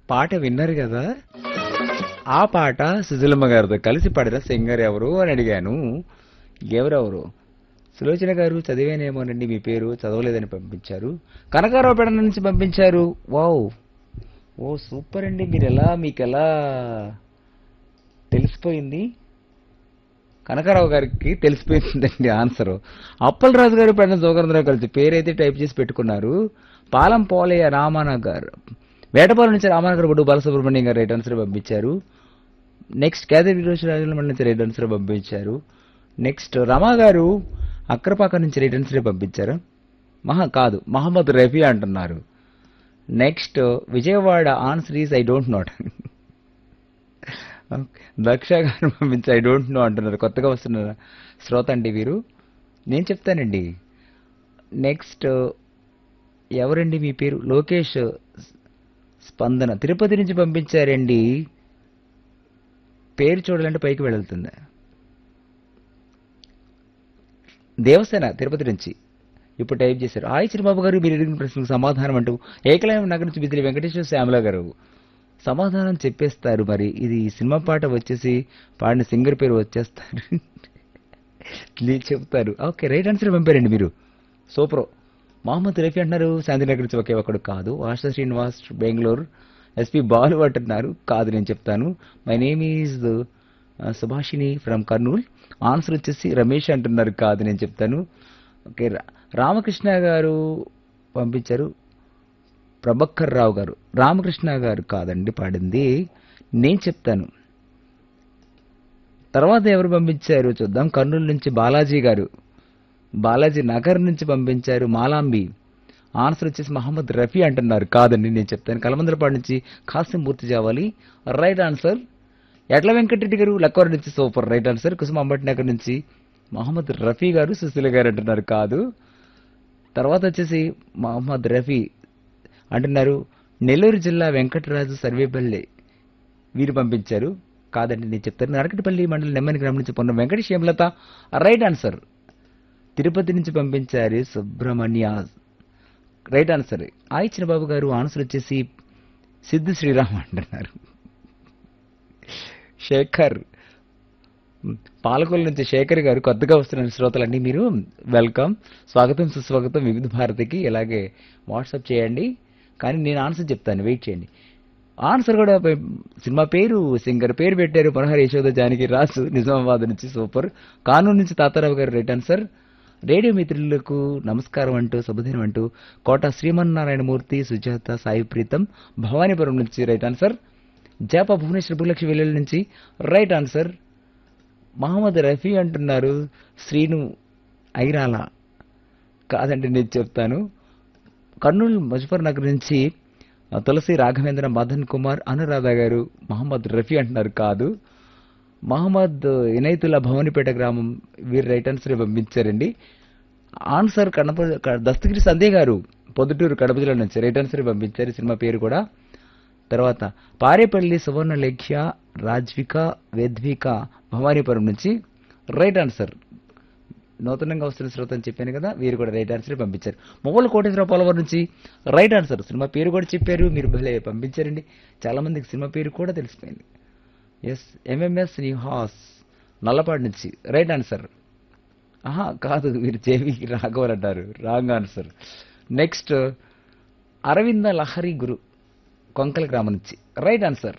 పాట విన్నారు కదా ఆ పాట సుజలమ్మ గారితో కలిసి పాడిన సింగర్ ఎవరు అని అడిగాను ఎవరెవరు సులోచన గారు చదివేనేమోనండి మీ పేరు చదవలేదని పంపించారు కనకారావు పెడ నుంచి పంపించారు వావ్ ఓ సూపర్ అండి మీరు ఎలా మీకు ఎలా తెలిసిపోయింది కనకారావు గారికి తెలిసిపోయిందండి ఆన్సర్ అప్పలరాజు గారు పెద్ద జోగరంధ్రరావు కలిసి పేరైతే టైప్ చేసి పెట్టుకున్నారు పాలం పోలయ్య రామానగర్ వేటపాలెం నుంచి రామానగర్ బొడ్డు బాలసుబ్రహ్మణ్యం గారు రైట్ ఆన్సర్ పంపించారు నెక్స్ట్ కేదర్ విరోచ్ రాజుల నుంచి రైట్ ఆన్సర్ పంపించారు నెక్స్ట్ రమా గారు అక్రపాక నుంచి రైట్ ఆన్సర్ పంపించారు మహా కాదు మహమ్మద్ రఫీ అంటున్నారు next Vijayawada answer is I don't know Daksha గారు పంపించి ఐ డోంట్ నో అంటున్నారు కొత్తగా వస్తున్నారు శ్రోత అండి వీరు నేను చెప్తానండి నెక్స్ట్ ఎవరండి మీ పేరు లోకేష్ స్పందన తిరుపతి నుంచి పంపించారండి పేరు చూడాలంటే పైకి వెళ్తుంది దేవసేన తిరుపతి నుంచి ఇప్పుడు టైప్ చేశారు హాయ్ చిరుబాబు గారు మీరు అడిగిన ప్రశ్నకు సమాధానం అంటూ ఏకలయం నగర్ నుంచి బిజిలి వెంకటేశ్వర శ్యామల గారు సమాధానం చెప్పేస్తారు మరి ఇది సినిమా పాట వచ్చేసి పాడిన సింగర్ పేరు వచ్చేస్తారు నేను చెప్తారు ఓకే రైట్ ఆన్సర్ పంపారండి మీరు సూపర్ మహమ్మద్ రఫీ అంటున్నారు శాంతినగర్ నుంచి ఒకే ఒకడు కాదు ఆశా శ్రీనివాస్ బెంగళూరు ఎస్పి బాలు అంటున్నారు కాదు నేను చెప్తాను my name is Subhashini from Kurnool answer వచ్చేసి రమేష్ అంటున్నారు కాదు నేను చెప్తాను ఓకే రా- రామకృష్ణ గారు పంపించారు ప్రభక్కర్ రావు గారు రామకృష్ణ గారు కాదండి పాడింది నేను చెప్తాను తర్వాత ఎవరు పంపించారు చూద్దాం కర్నూలు నుంచి బాలాజీ గారు బాలాజీ నగర్ నుంచి పంపించారు మాలాంబి ఆన్సర్ వచ్చేసి మహమ్మద్ రఫీ అంటున్నారు కాదండి నేను చెప్తాను కలమందరపాడు నుంచి కాసిం పూర్తి చేవాలి రైట్ ఆన్సర్ ఎట్ల వెంకటరెడ్డి గారు లక్కవరం నుంచి super right answer Kusuma Ambati Nagar నుంచి మహమ్మద్ రఫీ గారు సుశీల గారు అంటున్నారు కాదు తర్వాత వచ్చేసి మహమ్మద్ రఫీ అంటున్నారు నెల్లూరు జిల్లా వెంకటరాజు సర్వేపల్లి వీరు పంపించారు కాదండి నేను చెప్తాను నరకటిపల్లి మండలం నెమ్మని గ్రామం నుంచి పొన్న వెంకటేష్ హేమలత రైట్ ఆన్సర్ తిరుపతి నుంచి పంపించారు సుబ్రహ్మణ్య రైట్ ఆన్సర్ ఆయి చిన్నబాబు గారు ఆన్సర్ వచ్చేసి సిద్ధు శ్రీరామ్ అంటున్నారు శేఖర్ పాలకొల్లు నుంచి శేఖర్ గారు కొత్తగా వస్తున్న శ్రోతలండి మీరు వెల్కమ్ స్వాగతం సుస్వాగతం వివిధ భారతికి ఇలాగే వాట్సాప్ చేయండి కానీ నేను ఆన్సర్ చెప్తాను వెయిట్ చేయండి ఆన్సర్ కూడా పే- సినిమా పేరు సింగర్ పేరు పెట్టారు మనోహర్ యశోద జానకి రాసు నిజామాబాద్ నుంచి సూపర్ కానూరు నుంచి తాతారావు గారు రైట్ ఆన్సర్ రేడియో మిత్రులకు నమస్కారం అంటూ శుభదినం అంటూ కోట శ్రీమన్నారాయణమూర్తి సుజాత సాయి ప్రీతం భవానీపురం నుంచి రైట్ ఆన్సర్ జాప భువనేశ్వర్ భూలక్ష్మి వెల్లుల్లి నుంచి రైట్ ఆన్సర్ మహమ్మద్ రఫీ అంటున్నారు శ్రీను ఐరాల కాదండి నేను చెప్తాను కర్నూలు ముజఫర్ నగర్ నుంచి ఆ, తులసి రాఘవేంద్ర మదన్ కుమార్ అనురాధ గారు మహమ్మద్ రఫీ అంటున్నారు కాదు మహమ్మద్ ఇనైతుల్లా భవనిపేట గ్రామం వీరు రైట్ ఆన్సర్ పంపించారండి ఆన్సర్ కడప క- దస్తగిరి సంధ్య గారు పొద్దుటూరు కడప జిల్లా నుంచి రైట్ ఆన్సర్ పంపించారు సినిమా పేరు కూడా తర్వాత పారేపల్లి సువర్ణ లేఖ్య రాజ్విక వేద్విక భవానీపురం నుంచి రైట్ ఆన్సర్ నూతనంగా వస్తున్న శ్రోత అని చెప్పాను కదా వీరు కూడా రైట్ ఆన్సర్ పంపించారు మొబైల్ కోటేశ్వర పోలవరం నుంచి రైట్ ఆన్సర్ సినిమా పేరు కూడా చెప్పారు మీరు భలే పంపించారండి చాలా మందికి సినిమా పేరు కూడా తెలిసిపోయింది ఎస్ ఎంఎంఎస్ నిహాస్ నల్లపాడు నుంచి రైట్ ఆన్సర్ ఆహా కాదు మీరు జేవికి రాఘవల్ అంటారు wrong answer next Aravinda Lahari Guru Konkala గ్రామం నుంచి రైట్ ఆన్సర్